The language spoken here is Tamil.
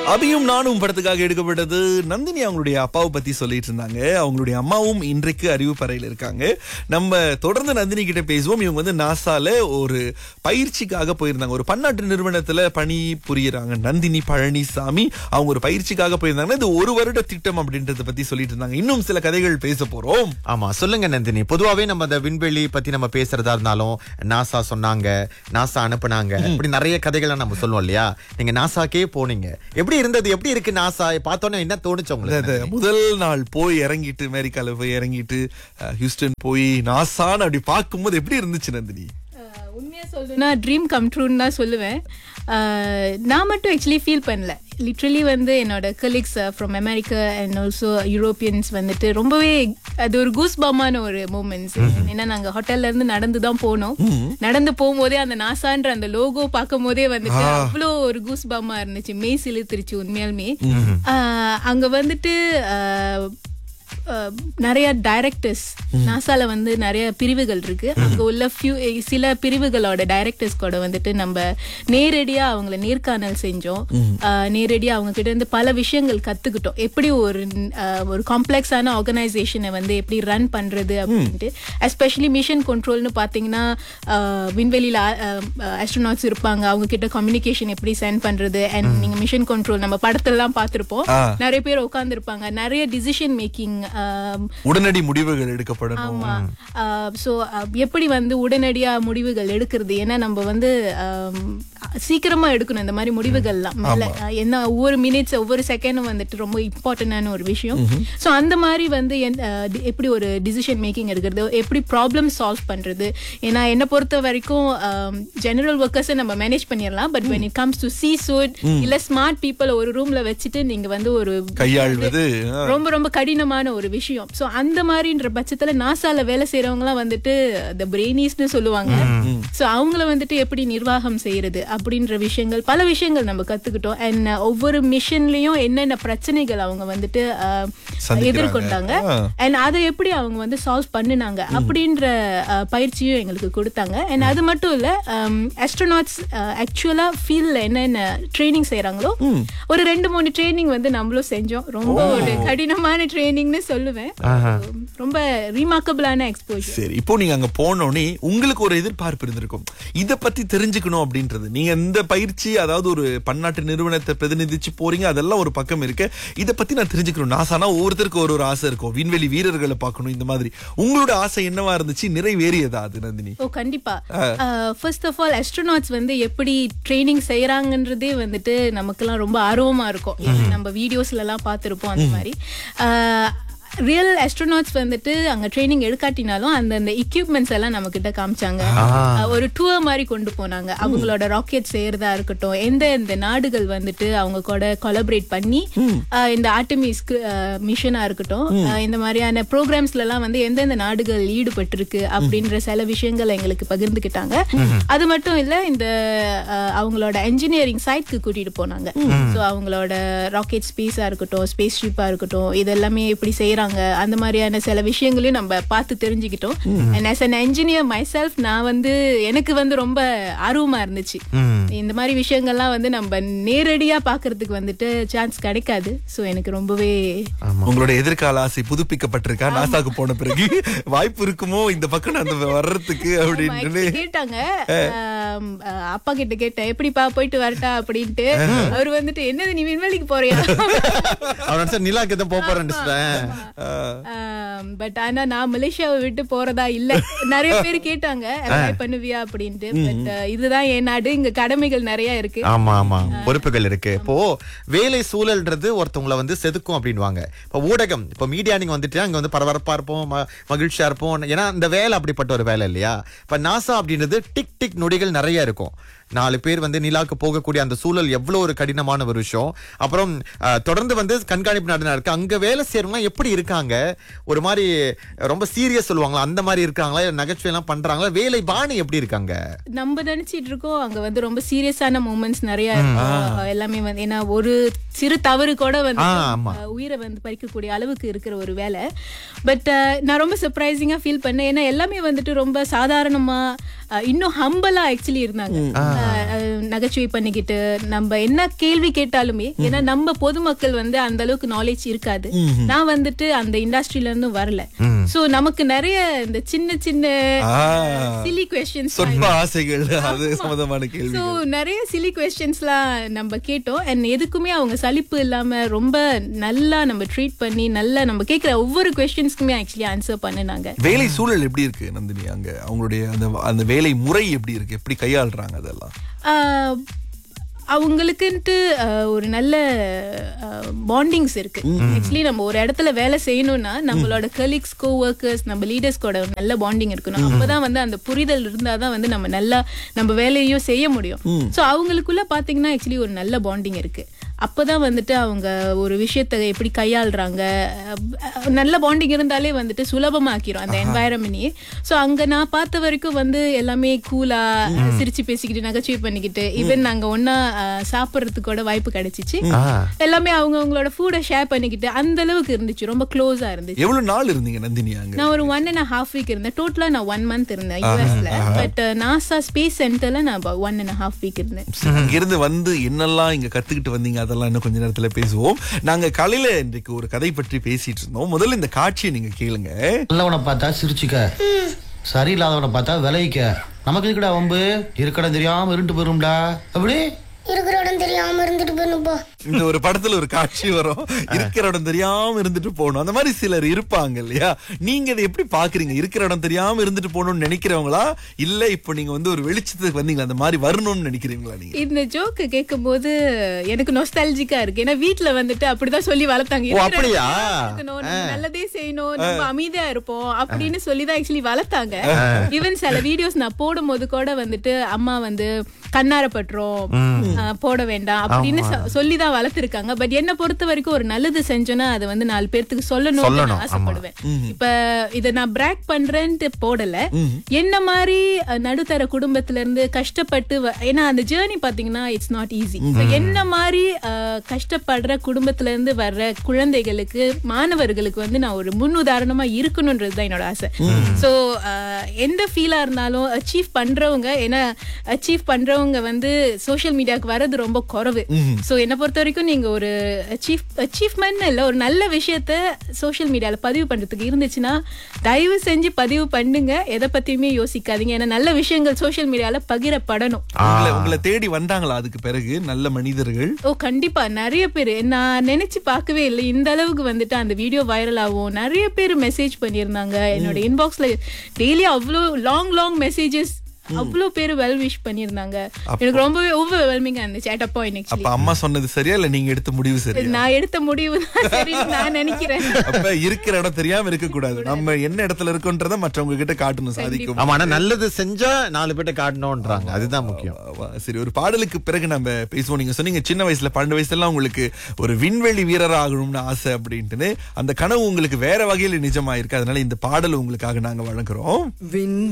அபியும் நானும் படத்துக்காக எடுக்கப்பட்டது நந்தினி அவங்களுடைய அப்பாவை பத்தி சொல்லிட்டு இருந்தாங்க அவங்களுடைய அம்மாவும் இன்றைக்கு அறிவுப்பறையில் இருக்காங்க நம்ம தொடர்ந்து நந்தினி கிட்ட பேசுவோம் இவங்க வந்து நாசால ஒரு பயிற்சிக்காக போயிருந்தாங்க ஒரு பன்னாட்டு நிறுவனத்துல பணி புரியுறாங்க நந்தினி பழனிசாமி அவங்க ஒரு பயிற்சிக்காக போயிருந்தாங்க இது ஒரு வருட திட்டம் அப்படின்றத பத்தி சொல்லிட்டு இருந்தாங்க இன்னும் சில கதைகள் பேச போறோம் ஆமா சொல்லுங்க நந்தினி பொதுவாவே நம்ம அந்த விண்வெளி பத்தி நம்ம பேசுறதா இருந்தாலும் நாசா சொன்னாங்க நாசா அனுப்புனாங்க இப்படி நிறைய கதைகளை நம்ம சொல்லுவோம் இல்லையா நீங்க நாசாக்கே போனீங்க எப்படி இருந்தது எப்படி இருக்கு நாசா பார்த்தோன்னே என்ன தோணுச்சு உங்களுக்கு அது முதல் நாள் போய் இறங்கிட்டு அமெரிக்கால போய் இறங்கிட்டு அஹ், ஹியூஸ்டன் போய் நாசான்னு அப்படி பார்க்கும்போது எப்படி இருந்துச்சு நந்தினி ஆஹ் உண்மையா சொல்லணும்னா ட்ரீம் கம் ட்ரூன்னு தான் சொல்லுவேன் ஆஹ் நான் மட்டும் ஆக்சுவலி ஃபீல் பண்ணல லிட்ரலி வந்து என்னோட colleagues from America and also Europeans வந்துட்டு ரொம்பவே அது ஒரு கூஸ் பாமான ஒரு மூமெண்ட்ஸ் ஏன்னா நாங்க ஹோட்டல்ல இருந்து நடந்து தான் போனோம் நடந்து போகும்போதே அந்த நாசான்ற அந்த லோகோ பார்க்கும் போதே வந்துட்டு அவ்வளோ ஒரு கூஸ் பாமா இருந்துச்சு மெய் சிலுத்துருச்சு உண்மையாலுமே ஆஹ் அங்க வந்துட்டு ஆஹ் அஹ் நிறைய டைரக்டர்ஸ் நாசால வந்து நிறைய பிரிவுகள் இருக்கு அங்க உள்ள ஃபியூ சில பிரிவுகளோட டைரக்டர்ஸ் கூட வந்துட்டு நம்ம நேரடியா அவங்கள நேர்காணல் செஞ்சோம் அஹ் நேரடியா அவங்க கிட்ட இருந்து பல விஷயங்கள் கத்துக்கிட்டோம் எப்படி ஒரு அஹ், ஒரு காம்ப்ளெக்ஸான ஆர்கனைசேஷனை வந்து எப்படி ரன் பண்றது அப்படின்ட்டு எஸ்பெஷலி மிஷன் கண்ட்ரோல்னு பாத்தீங்கன்னா அஹ், விண்வெளியில ஆஸ்ட்ரோனாட்ஸ் இருப்பாங்க அவங்க கிட்ட கம்யூனிகேஷன் எப்படி சென்ட் பண்றது அண்ட் நீங்க மிஷன் கண்ட்ரோல் நம்ம படத்தெல்லாம் பார்த்திருப்போம் ஆ. நிறைய பேர் உட்கார்ந்து இருப்பாங்க நிறைய டிசிஷன் மேக்கிங் உடனடி முடிவுகள் எடுக்கப்படணும் ஆமா சோ எப்படி வந்து உடனடியா முடிவுகள் எடுக்கிறது ஏன்னா நம்ம வந்து ஆம், சீக்கிரமா எடுக்கணும் இந்த மாதிரி முடிவுகள்லாம் மேல அஹ், என்ன ஒவ்வொரு மினிட்ஸ் ஒவ்வொரு செகண்டும் வந்துட்டு ரொம்ப இம்பார்ட்டன்டான ஒரு விஷயம் சோ அந்த மாதிரி வந்து எந்த- அஹ், டி- எப்படி ஒரு டிசிஷன் மேக்கிங் எடுக்கிறது எப்படி ப்ராப்ளம் சால்வ் பண்றது ஏன்னா என்ன பொறுத்த வரைக்கும் ஜெனரல் ஒர்க்கர்ஸை நம்ம மேனேஜ் பண்ணிடலாம் but when it comes to C suite இல்ல ஸ்மார்ட் பீப்புள் ஒரு ரூம்ல வச்சுட்டு நீங்க வந்து ஒரு கையாள்வது ஆ. ரொம்ப ரொம்ப கடினமான ஒரு விஷயம் சோ அந்த மாதிரின்ற பட்சத்துல நாசால வேலை செய்யறவங்க எல்லாம் வந்துட்டு the பிரெயினிஸ்னு சொல்லுவாங்க சோ அவங்கள வந்துட்டு எப்படி நிர்வாகம் செய்யறது அப்படின்ற விஷயங்கள் பல விஷயங்கள் நம்ம கத்துக்கிட்டோம் அண்ட் ஒவ்வொரு மிஷன்லயும் என்னென்ன பிரச்சனைகள் அவங்க வந்துட்டு அஹ், சந்திக்கிறாங்க. எதிர்கொண்டாங்க ஆ. அண்ட் அதை எப்படி அவங்க வந்து சால்வ் பண்ணினாங்க அப்படின்ற அஹ், பயிற்சியும் எங்களுக்கு கொடுத்தாங்க அண்ட் அது மட்டும் இல்ல அஸ்ட்ரோனாட்ஸ் ஆக்சுவலா ஃபீல்ட்ல என்னென்ன ட்ரைனிங் செய்யறாங்களோ ஒரு ரெண்டு மூணு ட்ரைனிங் வந்து நம்மளும் செஞ்சோம் ரொம்ப ஒரு கடினமான ட்ரைனிங்னு சொல்லுவேன் ரொம்ப ரீமார்க்கபிளான எக்ஸ்போஜர் சரி இப்போ நீங்க அங்க போனோடனே உங்களுக்கு ஒரு எதிர்பார்ப்பு இருந்திருக்கும் இத பத்தி தெரிஞ்சுக்கணும் அப்படின்றது நீங்க இந்த பயிற்சி அதாவது ஒரு பன்னாட்டு நிறுவனத்தை பிரதிநிதிச்சு போறீங்க அதெல்லாம் ஒரு பக்கம் இருக்கு இத பத்தி நான் தெரிஞ்சுக்கணும் நாசானா ஒவ்வொருத்தருக்கும் ஒரு ஒரு ஆசை இருக்கும் விண்வெளி வீரர்களை பார்க்கணும் இந்த மாதிரி உங்களோட ஆசை என்னவா இருந்துச்சு நிறைவேறியதா அது நந்தினி ஓ கண்டிப்பா ஃபர்ஸ்ட் ஆஃப் ஆல் அஸ்ட்ரோனாட்ஸ் வந்து எப்படி ட்ரைனிங் செய்யறாங்கன்றதே வந்துட்டு நமக்கெல்லாம் ரொம்ப ஆர்வமா இருக்கும் ஏன்னா நம்ம வீடியோஸ்ல எல்லாம் பார்த்திருப்போம் அந்த மாதிரி ரியல் அஸ்ட்ரோனாட்ஸ் வந்துட்டு அங்க ட்ரைனிங் எடுக்காட்டினாலும் அந்தந்த எக்யூப்மெண்ட்ஸ் எல்லாம் நம்ம கிட்ட காமிச்சாங்க அஹ், ஒரு டூர் மாதிரி கொண்டு போனாங்க அவங்களோட ராக்கெட் செய்யறதா இருக்கட்டும் எந்த எந்த நாடுகள் வந்துட்டு அவங்க கூட கொலபரேட் பண்ணி அஹ், இந்த ஆர்டமிஸ் மிஷனா இருக்கட்டும் அஹ், இந்த மாதிரியான ப்ரோக்ராம்ஸ்ல எல்லாம் வந்து எந்தெந்த நாடுகள் ஈடுபட்டிருக்கு அப்படின்ற சில விஷயங்கள் எங்களுக்கு பகிர்ந்துக்கிட்டாங்க அது மட்டும் இல்ல இந்த அஹ், அவங்களோட என்ஜினியரிங் சைட்க்கு கூட்டிட்டு போனாங்க சோ அவங்களோட ராக்கெட் ஸ்பேஸா இருக்கட்டும் ஸ்பேஸ் ஷிப்பா இருக்கட்டும் இதெல்லாமே எப்படி செய்யறாங்க அந்த மாதிரியான சில விஷயங்களையும் நம்ம பார்த்து தெரிஞ்சுக்கிட்டோம் and as an engineer myself நான் வந்து எனக்கு வந்து ரொம்ப ஆர்வமா இருந்துச்சு இந்த மாதிரி விஷயங்கள்லாம் வந்து நம்ம நேரடியா பாக்குறதுக்கு வந்துட்டு சான்ஸ் கிடைக்காது சோ எனக்கு ரொம்பவே உங்களோட எதிர்கால ஆசை புதுப்பிக்கப்பட்டிருக்கா நாசாக்கு போன பிறகு வாய்ப்பு இருக்குமோ இந்த பக்கம் நான் அந்த வர்றதுக்கு அப்படின்னு கேட்டாங்க ஆம், அஹ், அப்பா கிட்ட கேட்டேன் எப்படிப்பா போயிட்டு வரட்டா அப்படின்ட்டு அவர் வந்துட்டு என்னது நீ விண்வெளிக்கு போறியா அவன் சார் நிலாக்கு தான் போறேன் பட் ஆனா நான் மலேசியாவை விட்டு போறதா இல்ல நிறைய பேர் கேட்டாங்க apply பண்ணுவியா அப்படின்ட்டு பட் இதுதான் என் நாடு இங்க கடமைகள் நிறைய இருக்கு ஆமா ஆமா பொறுப்புகள் இருக்கு இப்போ வேலை சூழல்ன்றது ஒருத்தவங்கள வந்து செதுக்கும் அப்படின்வாங்க இப்போ ஊடகம் இப்போ மீடியா நீங்க வந்துட்டு அங்க வந்து பரபரப்பா இருப்போம் ம- மகிழ்ச்சியா இருப்போம் ஏன்னா இந்த வேலை அப்படிப்பட்ட ஒரு வேலை இல்லையா இப்ப நாசா அப்படின்றது டிக் டிக் நொடிகள் நிறைய இருக்கும் நாலு பேர் வந்து நிலாக்கு போகக்கூடிய அந்த சூழல் எவ்வளவு ஒரு கடினமான ஒரு விஷயம் அப்புறம் அஹ், தொடர்ந்து வந்து கண்காணிப்பு நடனா இருக்கு அங்க வேலை செய்யறவங்க எப்படி இருக்காங்க ஒரு மாதிரி ரொம்ப சீரியஸ் சொல்லுவாங்களா அந்த மாதிரி இருக்காங்களா இல்ல நகைச்சுவை எல்லாம் பண்றாங்களா வேலை பாணி எப்படி இருக்காங்க நம்ம நினைச்சிட்டு இருக்கோம் அங்க வந்து ரொம்ப சீரியஸான மூமெண்ட்ஸ் நிறைய இருக்கும் எல்லாமே வந்து ஏன்னா ஒரு சிறு தவறு கூட வந்து ஆ, ஆமா. அஹ், உயிரை வந்து பறிக்கக்கூடிய அளவுக்கு இருக்கிற ஒரு வேலை பட் நான் ரொம்ப சர்ப்ரைசிங்கா ஃபீல் பண்ணேன் ஏன்னா எல்லாமே வந்துட்டு ரொம்ப சாதாரணமா அஹ், இன்னும் ஹம்பலா ஆக்சுவலி இருந்தாங்க அஹ், அஹ், நகைச்சுவை பண்ணிக்கிட்டு நம்ம என்ன கேள்வி கேட்டாலுமே ஏன்னா நம்ம பொதுமக்கள் வந்து அந்த அளவுக்கு நாலேஜ் இருக்காது நான் வந்துட்டு அந்த இண்டஸ்ட்ரியில இருந்து வரல சோ நமக்கு நிறைய இந்த சின்ன சின்ன ஆ. சிலி கொஸ்டின்ஸ் சொற்ப ஆசைகள் அது சம்பந்தமான கேள்வி ஸோ நிறைய சிலி கொஸ்டின்ஸ்லாம் நம்ம கேட்டோம் அண்ட் எதுக்குமே அவங்க சலிப்பு இல்லாம ரொம்ப நல்லா நம்ம ட்ரீட் பண்ணி நல்லா நம்ம கேட்குற ஒவ்வொரு கொஸ்டின்ஸ்க்குமே ஆக்சுவலி ஆன்சர் பண்ணினாங்க வேலை சூழல் எப்படி இருக்கு நந்தினி அங்க அவங்களுடைய அந்த அந்த வேலை முறை எப்படி இருக்கு எப்படி கையாளுறாங்க அதெல்லாம் ஆஹ், அவங்களுக்குன்ட்டு ஆஹ், ஒரு நல்ல பாண்டிங்ஸ் இருக்கு ஆக்சுவலி நம்ம ஒரு இடத்துல வேலை செய்யணும்னா நம்மளோட கலீக்ஸ் கோ ஒர்க்கர்ஸ் நம்ம லீடர்ஸ்கோட ஒரு நல்ல பாண்டிங் இருக்கணும் அப்பதான் வந்து அந்த புரிதல் இருந்தாதான் வந்து நம்ம நல்லா நம்ம வேலையும் செய்ய முடியும் ஸோ அவங்களுக்குள்ள பாத்தீங்கன்னா ஆக்சுவலி ஒரு நல்ல பாண்டிங் இருக்கு அப்பதான் வந்துட்டு அவங்க ஒரு விஷயத்தை எப்படி கையாளுறாங்க அஹ், நல்ல பாண்டிங் இருந்தாலே வந்துட்டு சுலபமாக்கிரும் அந்த என்வாயரன்மெண்ட்டையே ஸோ அங்க நான் பார்த்த வரைக்கும் வந்து எல்லாமே கூலா சிரிச்சு பேசிக்கிட்டு நகைச்சுவை பண்ணிக்கிட்டு ஈவன் நாங்க ஒன்னா சாப்பிட்றதுக்கு கூட வாய்ப்பு கிடைச்சிச்சு எல்லாமே அவங்க அவங்களோட ஃபுட்டை ஷேர் பண்ணிக்கிட்டு அந்த அளவுக்கு இருந்துச்சு ரொம்ப க்ளோஸா இருந்துச்சு எவ்வளவு நாள் இருந்தீங்க நந்தினி அங்க நான் ஒரு ஒன் அண்ட் ஹாஃப் வீக் இருந்தேன் டோட்டலா நான் ஒன் மந்த் இருந்தேன் யூஎஸ்ல பட் நாசா ஸ்பேஸ் சென்டர்ல நான் ஒன் அண்ட் ஹாஃப் வீக் இருந்தேன் இங்கிருந்து வந்து என்னெல்லாம் இங்க கத்துக்கிட்டு வந்தீங்க அதெல்லாம் இன்னும் கொஞ்ச நேரத்துல பேசுவோம் நாங்க காலையில இன்றைக்கு ஒரு கதை பற்றி பேசிட்டு இருந்தோம் முதல்ல இந்த காட்சியை நீங்க கேளுங்க நல்லவனை பார்த்தா சிரிச்சுக்க சரியில்லாதவனை பார்த்தா விளைவிக்க நமக்கு இருக்கடா வம்பு இருக்கடம் தெரியாம இருண்டு போயிரும்டா அப்படி இருக்கிற இடம் தெரியாம இருந்துட்டு போயிருப்பா இந்த ஒரு படத்துல ஒரு காட்சி வரும் இருக்கிற இடம் தெரியாம இருந்துட்டு போகணும் அந்த மாதிரி சிலர் இருப்பாங்க இல்லையா நீங்க இதை எப்படி பாக்குறீங்க இருக்கிற இடம் தெரியாம இருந்துட்டு போகணும்னு நினைக்கிறவங்களா இல்ல இப்போ நீங்க வந்து ஒரு வெளிச்சத்துக்கு வந்தீங்களா அந்த மாதிரி வரணும்னு நினைக்கிறீங்களா நீங்க இந்த ஜோக்கு கேட்கும்போது எனக்கு நொஸ்டாலஜிக்கா இருக்கு ஏன்னா வீட்ல வந்துட்டு அப்படிதான் சொல்லி வளர்த்தாங்க ஓ, இருக்கிற அப்படியா? இடத்துல இருக்கணும், நம்ம நல்லதே செய்யணும் நம்ம அமைதியா இருப்போம் அப்படின்னு சொல்லிதான் ஆக்சுவலி வளர்த்தாங்க ஈவன் சில வீடியோஸ் நான் போடும்போது கூட வந்துட்டு அம்மா வந்து கண்ணார பட்டுரும் ஆஹ், போட வேண்டாம் அப்படின்னு சொ- சொல்லிதான் வளர்த்திருக்காங்க பட் என்ன பொறுத்த வரைக்கும் ஒரு நல்லது செஞ்சோன்னா அதை வந்து நாலு பேர்த்துக்கு சொல்லணும்னு சொல்லணும், நான் ஆசைப்படுவேன் இப்ப இத நான் பிராக் பண்றேன்ட்டு போடல என்ன மாதிரி அஹ், நடுத்தர குடும்பத்துல இருந்து கஷ்டப்பட்டு வ- ஏன்னா அந்த ஜேர்னி பாத்தீங்கன்னா இட்ஸ் நாட் ஈஸி என்ன மாதிரி அஹ், கஷ்டப்படுற குடும்பத்துல இருந்து வர்ற குழந்தைகளுக்கு மாணவர்களுக்கு வந்து நான் ஒரு முன் உதாரணமா இருக்கணும்ன்றது தான் என்னோட ஆசை சோ எந்த ஃபீலா இருந்தாலும் அச்சீவ் பண்றவங்க ஏன்னா அச்சீவ் பண்றவங்க வந்து சோஷியல் மீடியாவுக்கு வர்றது ரொம்ப குறைவு சோ என்ன பொறுத்த வரைக்கும் நீங்க ஒரு அச்சீவ் அச்சீவ்மெண்ட் இல்ல ஒரு நல்ல விஷயத்த சோஷியல் மீடியால பதிவு பண்றதுக்கு இருந்துச்சுன்னா தயவு செஞ்சு பதிவு பண்ணுங்க எதை பத்தியுமே யோசிக்காதீங்க ஏன்னா நல்ல விஷயங்கள் சோஷியல் மீடியால பகிரப்படணும் உங்களை உங்களை தேடி வந்தாங்களா அதுக்கு பிறகு நல்ல மனிதர்கள் ஓ கண்டிப்பா நிறைய பேர் நான் நினைச்சு பார்க்கவே இல்லை இந்த அளவுக்கு வந்துட்டு அந்த வீடியோ வைரல் ஆகும் நிறைய பேர் மெசேஜ் பண்ணியிருந்தாங்க என்னோட இன்பாக்ஸ்ல டெய்லி அவ்வளோ லாங் லாங் மெசேஜஸ் அவ்வளோ பேர் வெல் விஷ் பண்ணியிருந்தாங்க எனக்கு ரொம்பவே ஓவர்வெல்மிங்கா இருந்துச்சு அட் அ பாயிண்ட் அப்ப ஆக்சுவலி அம்மா சொன்னது சரியா இல்ல நீங்க எடுத்த முடிவு சரியா நான் எடுத்த முடிவு தான் சரின்னு நான் நினைக்கிறேன் அப்ப இருக்கிற இடம் தெரியாம இருக்க கூடாது நம்ம என்ன இடத்துல இருக்கோன்றத மற்றவங்க கிட்ட காட்டணும் சாதிக்கும் ஆமா ஆனா நல்லது செஞ்சா நாலு பேர்ட்ட காட்டணும்ன்றாங்க அதுதான் முக்கியம் ஆமா, சரி ஒரு பாடலுக்கு பிறகு நம்ம பேசுவோம் நீங்க சொன்னீங்க சின்ன வயசுல பன்னெண்டு வயசுல உங்களுக்கு ஒரு விண்வெளி வீரர் ஆகணும்னு ஆசை அப்படின்ட்டுன்னு அந்த கனவு உங்களுக்கு வேற வகையில நிஜமாயிருக்கு அதனால இந்த பாடல் உங்களுக்காக நாங்க வழங்குறோம் விண்